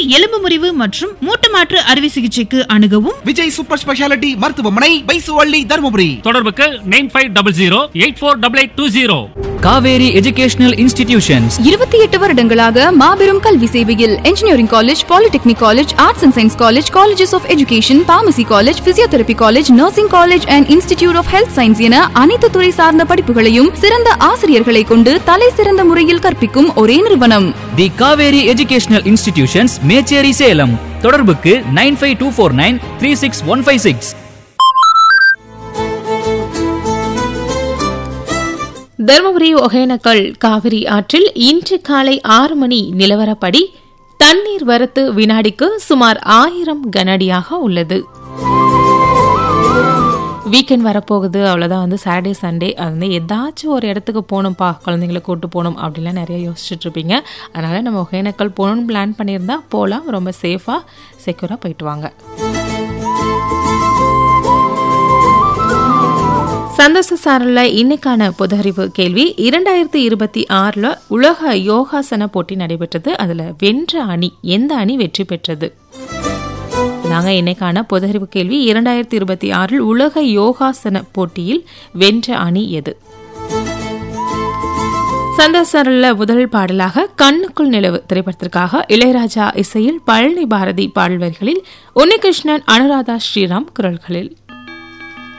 எலும்பு முறிவு மற்றும் மூட்டு மாற்று அறுவை சிகிச்சைக்கு அணுகவும் விஜய் சூப்பர் ஸ்பெஷாலிட்டி மருத்துவமனை பைசுவள்ளி தருமபுரி தொடர்புக்கு nine five double zero eight four double eight two zero Kaveri educational institutions இருபத்தி எட்டு வருடங்களாக மாபெரும் கல்வி சேவையில் engineering college polytechnic college arts and science college colleges of education pharmacy college physiotherapy college nursing college and institute of health science என அனைத்து துறை சார்ந்த படிப்புகளையும் சிறந்த ஆசிரியர்களை கொண்டு தலை சிறந்த முறையில் கற்பிக்கும் ஒரே நிறுவனம் the Kaveri educational institutions Mecheri Salem தொடர்புக்கு nine five two four nine three six one five six Dharmapuri Hogenakkal Kaveri ஆற்றில் இன்று காலை ஆறு மணி நிலவரப்படி தண்ணீர் வரத்து வினாடிக்கு சுமார் ஆயிரம் கனஅடியாக உள்ளது வீக்கெண்ட் வரப்போகுது அவ்வளோதான் வந்து சாட்டர்டே சண்டே அது வந்து ஏதாச்சும் ஒரு இடத்துக்கு போகணும்ப்பா குழந்தைங்களை கூட்டு போகணும் அப்படிலாம் நிறைய யோசிச்சுட்டு இருப்பீங்க அதனால் நம்ம ஒகேனக்கல் போகணும்னு பிளான் பண்ணியிருந்தா போகலாம் ரொம்ப சேஃபாக செக்யூராக போயிட்டு வாங்க சந்தோஷ சாரல்ல இன்னைக்கான பொது அறிவு கேள்வி இரண்டாயிரத்தி இருபத்தி ஆறுல உலக யோகாசன போட்டி நடைபெற்றது அதுல வென்ற அணி எந்த அணி வெற்றி பெற்றது நாங்க இன்னைக்கான பொது அறிவு கேள்வி இரண்டாயிரத்தி இருபத்தி ஆறில் உலக யோகாசன போட்டியில் வென்ற அணி எது சந்தோஷரல்ல முதல் பாடலாக கண்ணுக்குள் நிலவு திரைப்படத்திற்காக இளையராஜா இசையில் பழனி பாரதி பாடல் வரிகளில் உன்னிகிருஷ்ணன் அனுராதா ஸ்ரீராம் குரல்களில்